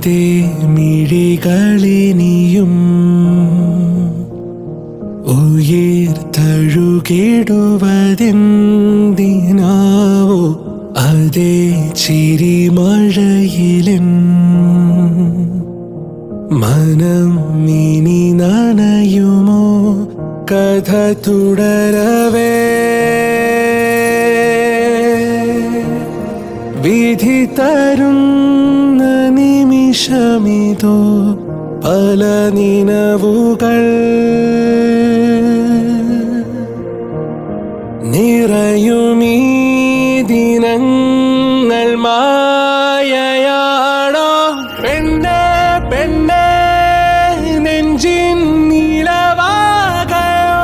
അതേ മിഴികളിനിയും ഉയർത്തഴുകിടുവതെന്തിനാവോ അതേ ചിരിമഴയിലൻ മനം ഇനി നനയുമോ കഥ തുടരവേ വിധി തരുന്ന നിമിഷമിതോ പല നിനവുകൾ നിറയുമീ ദിനങ്ങൾ മായയാണോ പെണ്ണെ പെണ്ണെ നെഞ്ചിൻ നിലവാകയോ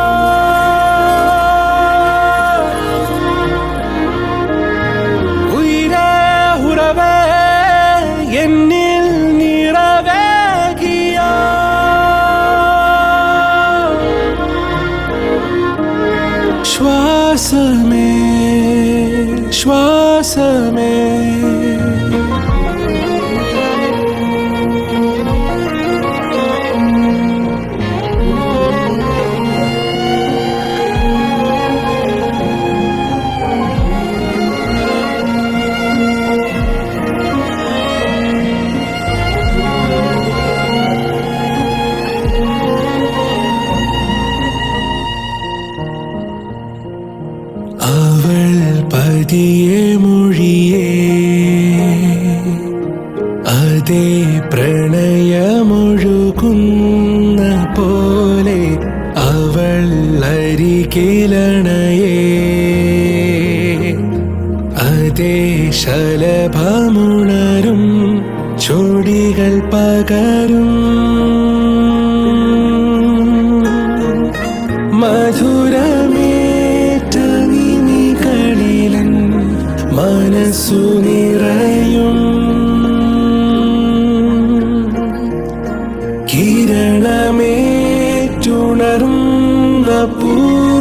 ഉയരെ ഉറവേ എന്നിൽ നിറവേകിയോ ശ്വാസമേ ശ്വാസമേ അവൾ പതിയെ മൊഴിയേ അതേ പ്രണയമൊഴുകുന്ന പോലെ അവൾ അരികിലണയേ അതേ ശലഭമുണരും ചൊടികൾ പകരും മധുരമേറ്റ നിമികളിലൻ മനസ്സു നിറയും കിരണമേറ്റുണർന്ന പൂ